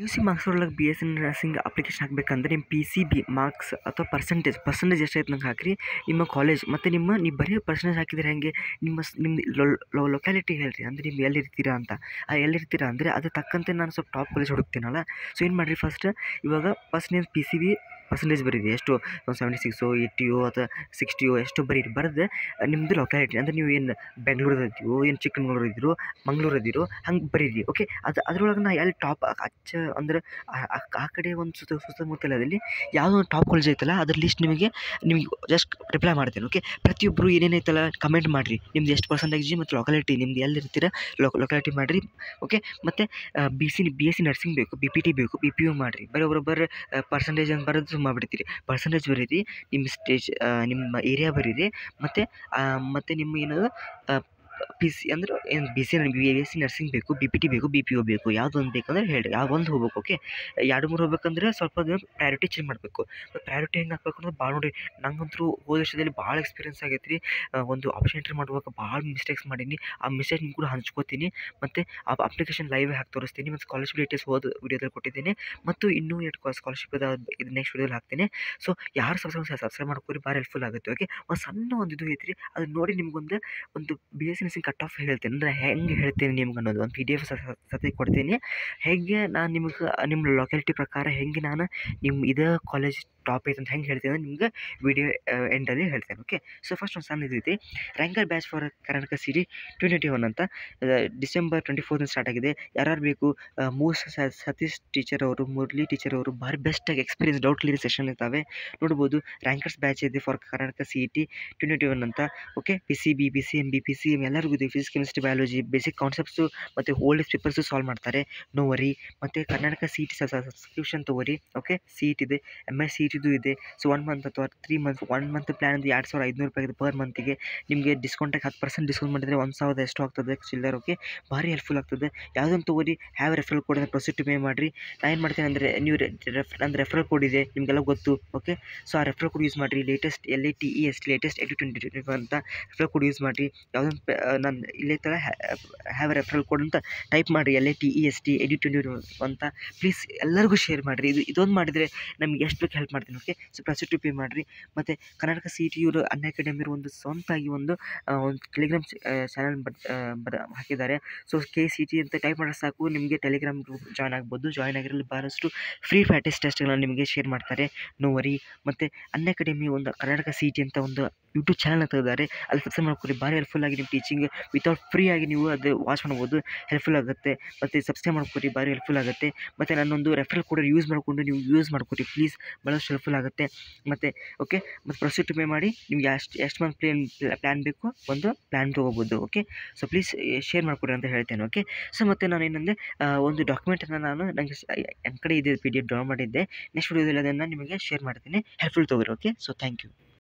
you C marks ಒಳಗೆ B S C nursing application ಹಾಕಬೇಕಂದ್ರೆ ನಿಮ್ಮ ಪಿ ಸಿ ಬಿ ಮಾರ್ಕ್ಸ್ ಅಥವಾ ಪರ್ಸೆಂಟೇಜ್ ಪರ್ಸೆಂಟೇಜ್ ಎಷ್ಟೈತೆ ನಂಗೆ ಹಾಕಿರಿ ನಿಮ್ಮ ಕಾಲೇಜ್ ಮತ್ತು ನಿಮ್ಮ ನೀವು ಬರೀ ಪರ್ಸೆಂಟೇಜ್ ಹಾಕಿದರೆ ಹೆಂಗೆ ನಿಮ್ಮ ಸ್- ನಿಮ್ಮ ಲೊಕ್ಯಾಲಿಟಿ ಹೇಳ್ರಿ ಅಂದರೆ ನೀವು ಎಲ್ಲಿರ್ತೀರಾ ಅಂತ ಆ ಎಲ್ಲಿರ್ತೀರಾ ಅಂದರೆ ಅದು ತಕ್ಕಂತೆ ನಾನು ಸ್ವಲ್ಪ ಟಾಪ್ ಕಾಲೇಜ್ ಹುಡುಕ್ತೀನಲ್ಲ ಸೊ ಏನು ಮಾಡಿರಿ ಫಸ್ಟ್ ಇವಾಗ ಫಸ್ಟ್ ನೀವು ಪಿ ಸಿ ಬಿ ಪರ್ಸೆಂಟೇಜ್ ಬರೀರಿ ಎಷ್ಟು ಒಂದು ಸೆವೆಂಟಿ ಸಿಕ್ಸು ಏಯ್ಟಿಯೋ ಅಥವಾ ಸಿಕ್ಸ್ಟಿಯೋ ಎಷ್ಟು ಬರೀರಿ ಬರೆದು ನಿಮ್ಮದು ಲೊಕ್ಯಾಲಿಟಿ ಅಂದರೆ ನೀವು ಏನು ಬೆಂಗಳೂರು ಇದ್ದೀವೋ ಏನು ಚಿಕ್ಕಮಗಳೂರು ಇದ್ದೀರೋ ಮಂಗಳೂರು ಇದ್ದೀರೋ ಹಂಗೆ ಬರೀರಿ ಓಕೆ ಅದು ಅದ್ರೊಳಗೆ ನಾ ಎಲ್ಲಿ ಟಾಪ್ ಹಚ್ಚ ಅಂದ್ರೆ ಆ- ಆ- ಆ ಕಡೆ ಒಂದು ಸುತ್ತ ಸುತ್ತಮುತ್ತಲದಲ್ಲಿ ಯಾವುದೋ ಒಂದು ಟಾಪ್ ಕಾಲೇಜ್ ಐತಲ್ಲ ಅದ್ರ ಲಿಸ್ಟ್ ನಿಮಗೆ ನಿಮಗೆ ಜಸ್ಟ್ ರಿಪ್ಲೈ ಮಾಡ್ತೇನೆ ಓಕೆ ಪ್ರತಿಯೊಬ್ಬರು ಏನೇನೈತಲ್ಲ ಕಮೆಂಟ್ ಮಾಡಿರಿ ನಿಮ್ದು ಎಷ್ಟು ಪರ್ಸೆಂಟೇಜ್ ಮತ್ತು ಲೊಕಾಲಿಟಿ ನಿಮ್ದು ಎಲ್ಲಿರ್ತೀರ ಲೊಕಾಲಿಟಿ ಮಾಡಿರಿ ಓಕೆ ಮತ್ತು B C B S C nursing ಬೇಕು ಬಿ ಪಿ ಟಿ ಬೇಕು ಬಿ ಪಿ ಯು ಮಾಡಿರಿ ಬರೀ ಒಬ್ಬರೊಬ್ಬರು ಪರ್ಸೆಂಟೇಜ್ ಅಂತ ಬರೋದು ಮಾಡಿಬಿಡ್ತೀರಿ ಪರ್ಸೆಂಟೇಜ್ ಬರೀರಿ ನಿಮ್ಮ ಸ್ಟೇಜ್ ನಿಮ್ಮ ಏರಿಯಾ ಬರೀರಿ ಮತ್ತು ಮತ್ತು ನಿಮ್ಮ ಏನದು ಪಿ ಸಿ ಅಂದ್ರೆ ಏನು B C B S C nursing ಬೇಕು ಬಿ ಪಿ ಟಿ ಬೇಕು ಬಿ ಪಿ ಯು ಬೇಕು ಯಾವ್ದು ಒಂದು ಬೇಕಂದ್ರೆ ಹೇಳಿ ಯಾವ ಒಂದು ಹೋಗ್ಬೇಕು ಓಕೆ ಎರಡು ಮೂರು ಹೋಗ್ಬೇಕಂದ್ರೆ ಸ್ವಲ್ಪ ಅದು ಪ್ರಯಾರಿಟಿ ಚೇಂಜ್ ಮಾಡಬೇಕು ಪ್ರಯಾರಿಟಿ ಹೆಂಗೆ ಹಾಕ್ಬೇಕು ಅಂದ್ರೆ ಭಾಳ ನೋಡಿ ನಂಗಂತೂ ಹೋದ ವರ್ಷದಲ್ಲಿ ಭಾಳ ಎಕ್ಸ್ಪೀರಿಯನ್ಸ್ ಆಗೈತೆ ರೀ ಒಂದು ಆಪ್ಷನ್ ಎಂಟ್ರಿ ಮಾಡುವಾಗ ಭಾಳ ಮಿಸ್ಟೇಕ್ಸ್ ಮಾಡೀನಿ ಆ ಮಿಸ್ಟೇಕ್ ಕೂಡ ಹಂಚ್ಕೋತೀನಿ ಮತ್ತು ಆ ಅಪ್ಲಿಕೇಶನ್ ಲೈವ್ ಹಾಕಿ ತೋರಿಸ್ತೀನಿ ಮತ್ತು ಸ್ಕಾಲರ್ಶಿಪ್ ಡೀಟೇಲ್ಸ್ ಹೋದ ವಿಡಿಯೋದಲ್ಲಿ ಕೊಟ್ಟಿದ್ದೀನಿ ಮತ್ತು ಇನ್ನೂ ಎರಡು ಸ್ಕಾಲರ್ಶಿಪ್ ಇದು ನೆಕ್ಸ್ಟ್ ವಿಡಿಯೋದಲ್ಲಿ ಹಾಕ್ತೀನಿ ಸೊ ಯಾರು ಸಬ್ಸ್ಕ್ರೈಬ್ ಸಬ್ಸ್ಕ್ರೈಬ್ ಮಾಡ್ಕೊರಿ ಭಾಳ ಹೆಲ್ಪ್ಫುಲ್ ಆಗುತ್ತೆ ಓಕೆ ಒಂದು ಸಣ್ಣ ಒಂದು ಇದು ಐತ್ರಿ ಅದು ನೋಡಿ ನಿಮ್ಗೊಂದು ಒಂದು B S C nursing cut off ಹೇಳ್ತೇನೆ ಅಂದರೆ ಹೆಂಗೆ ಹೇಳ್ತೀನಿ ನಿಮ್ಗೆ ಅನ್ನೋದು ಒಂದು ಪಿ ಡಿ ಎಫ್ ಸತಿ ಕೊಡ್ತೀನಿ ಹೇಗೆ ನಾನು ನಿಮ್ಗೆ ನಿಮ್ಮ ಲೊಕ್ಯಾಲಿಟಿ ಪ್ರಕಾರ ಹೆಂಗೆ ನಾನು ನಿಮ್ಮ ಇದೇ ಕಾಲೇಜ್ ಟಾಪ್ ಐತೆ ಅಂತ ಹೆಂಗೆ ಹೇಳ್ತೀನಿ ಅಂದ್ರೆ ನಿಮ್ಗೆ ವಿಡಿಯೋ ಎಂಡಲ್ಲಿ ಹೇಳ್ತೇನೆ ಓಕೆ ಸೊ ಫಸ್ಟ್ ಒಂದು ಸಣ್ಣ ಇದೈತಿ ranker batch for Karnataka CET twenty one ಅಂತ ಡಿಸೆಂಬರ್ ಟ್ವೆಂಟಿ ಫೋರ್ತ್ ಸ್ಟಾರ್ಟ್ ಆಗಿದೆ ಯಾರ್ಯಾರು ಬೇಕು ಆ, ಮೂಸ್ ಸ- ಸತೀಶ್ ಟೀಚರ್ ಅವರು ಮುರಳಿ ಟೀಚರ್ ಅವರು ಭಾರಿ ಬೆಸ್ಟಾಗಿ ಎಕ್ಸ್ಪೀರಿಯನ್ಸ್ ಡೌಟ್ ಕ್ಲಿಯರ್ ಸೆಷನ್ ಇದ್ದಾವೆ ನೋಡ್ಬೋದು ರ್ಯಾಂಕರ್ಸ್ ಬ್ಯಾಚ್ ಇದೆ for Karnataka C E T twenty one ಅಂತ okay P C B P C M B P C M ಎಲ್ಲರಿಗೂ ಇದೆ physics chemistry biology basic concepts ಮತ್ತು ಓಲ್ಡ್ ಪೇಪರ್ಸು ಸಾಲ್ವ್ ಮಾಡ್ತಾರೆ no worry ಮತ್ತು Karnataka C T subscription ತೊಗೊರಿ okay CET ಇದೆ M S C ಇಟಿದು ಇದೆ ಸೊ ಒನ್ ಮಂತ್ ಅಥವಾ three month one month plan ಅಂದ್ರೆ ಎರಡು ಸಾವಿರ ಐದುನೂರು ರೂಪಾಯಿ ಪರ್ ಮಂತಿಗೆ ನಿಮಗೆ ಡಿಸ್ಕೌಂಟಾಗಿ ಹತ್ತು ಪರ್ಸೆಂಟ್ ಡಿಸ್ಕೌಂಟ್ ಮಾಡಿದರೆ ಒಂದು ಸಾವಿರದ ಎಷ್ಟು ಆಗ್ತದೆ ಚಿಲ್ಲರ್ ಓಕೆ ಭಾರಿ ಹೆಲ್ಪ್ಫುಲ್ ಆಗ್ತದೆ ಯಾವುದೊಂದು ತೊಗೊರಿ have referral code proceed to pay ಮಾಡಿರಿ ನಾ ಏನು ಮಾಡ್ತೇನೆ ಅಂದರೆ ನೀವು ರೆಫ್ ನನ್ನ ರೆಫರಲ್ ಕೋಡ್ ಇದೆ ನಿಮಗೆಲ್ಲ ಗೊತ್ತು ಓಕೆ ಸೊ ಆ ರೆಫರಲ್ ಕೋಡ್ ಯೂಸ್ ಮಾಡಿರಿ latest L A T E S latest at twenty twenty ಅಂತ ರೆಫರಲ್ ಕೋಡ್ ಯೂಸ್ ಮಾಡಿರಿ ಯಾವುದೊಂದು ನಾನು ಇಲ್ಲೇ ಥರ ಹ್ಯಾವ್ ರೆಫರಲ್ ಕೋಡ್ ಅಂತ ಟೈಪ್ ಮಾಡಿರಿ L A T E S T at twenty ಅಂತ ಪ್ಲೀಸ್ ಎಲ್ಲರಿಗೂ ಶೇರ್ ಮಾಡಿರಿ ಇದು ಇದೊಂದು ಮಾಡಿದರೆ ನಮ್ಗೆ ಎಷ್ಟು ಬೇಕು ಹೆಲ್ಪ್ ಮಾಡ್ತೀನಿ okay so proceed to pay ಮಾಡಿರಿ ಮತ್ತು ಕರ್ನಾಟಕ ಸಿ ಟಿ ಇವರು ಅನ್ ಅಕಾಡೆಮಿ ಒಂದು ಸ್ವಂತಾಗಿ ಒಂದು ಆ, ಒಂದು ಟೆಲಿಗ್ರಾಮ್ ಚಾನಲ್ ಬಟ್ ಬರ ಹಾಕಿದ್ದಾರೆ ಸೊ ಕೆ ಸಿ ಟಿ ಅಂತ ಟೈಪ್ ಮಾಡಿದ್ರೆ ಸಾಕು ನಿಮಗೆ ಟೆಲಿಗ್ರಾಮ್ ಗ್ರೂಪ್ ಜಾಯ್ನ್ ಆಗ್ಬೋದು ಜಾಯ್ನ್ ಆಗಿರಲಿ ಭಾಳಷ್ಟು ಫ್ರೀ ಪ್ರಾಕ್ಟೀಸ್ ಟೆಸ್ಟ್ಗಳನ್ನ ನಿಮಗೆ ಶೇರ್ ಮಾಡ್ತಾರೆ ನೋ ವರಿ ಮತ್ತು ಅನ್ ಅಕಾಡೆಮಿ ಒಂದು ಕರ್ನಾಟಕ ಸಿ ಟಿ ಅಂತ ಒಂದು ಯೂಟ್ಯೂಬ್ ಚಾನಲ್ ತೆಗೆದಾರೆ ಅಲ್ಲಿ ಸಬ್ಸ್ಕ್ರೈಬ್ ಮಾಡ್ಕೊರಿ ಭಾರಿ ಹೆಲ್ಪ್ಫುಲ್ ಆಗಿ ನಿಮ್ಮ ಟೀಚಿಂಗ್ ವಿತೌಟ್ ಫ್ರೀ ಆಗಿ ನೀವು ಅದು ವಾಚ್ ಮಾಡ್ಬೋದು ಹೆಲ್ಪ್ಫುಲ್ ಆಗುತ್ತೆ ಮತ್ತು ಸಬ್ಸ್ಕ್ರೈಬ್ ಮಾಡ್ಕೊರಿ ಭಾರಿ ಹೆಲ್ಪ್ಫುಲ್ ಆಗುತ್ತೆ ಮತ್ತು ನನ್ನೊಂದು ರೆಫರಲ್ ಕೋಡ್ ಯೂಸ್ ಮಾಡಿಕೊಂಡು ನೀವು ಯೂಸ್ ಮಾಡ್ಕೊರಿ ಪ್ಲೀಸ್ ಭಾಳಷ್ಟು ಹೆಲ್ಪ್ಫುಲ್ ಆಗುತ್ತೆ ಮತ್ತು ಓಕೆ ಮತ್ತು ಪ್ರೊಸೀಡ್ ಟು ಪೇ ಮಾಡಿ ನಿಮ್ಗೆ ಎಷ್ಟು ಎಷ್ಟು ಮಂತ್ ಪ್ಲೇನ್ ಪ್ಲ್ಯಾನ್ ಬೇಕು ಒಂದು ಪ್ಲ್ಯಾನ್ ತೊಗೋಬೋದು ಓಕೆ ಸೊ ಪ್ಲೀಸ್ ಶೇರ್ ಮಾಡ್ಕೊಡಿ ಅಂತ ಹೇಳ್ತೇನೆ ಓಕೆ ಸೊ ಮತ್ತು ನಾನು ಏನಂದರೆ ಒಂದು ಡಾಕ್ಯುಮೆಂಟನ್ನು ನಾನು ನನಗೆ ನನ್ನ ಕಡೆ ಇದೆ ಪಿ ಡಿ ಎಫ್ ಡೌನ್ ಮಾಡಿದ್ದೆ ನೆಕ್ಸ್ಟ್ ವಿಡಿಯೋದಲ್ಲಿ ಅದನ್ನು ನಿಮಗೆ ಶೇರ್ ಮಾಡ್ತೀನಿ ಹೆಲ್ಪ್ಫುಲ್ ತೊಗೊರಿ ಓಕೆ ಸೊ ಥ್ಯಾಂಕ್ ಯು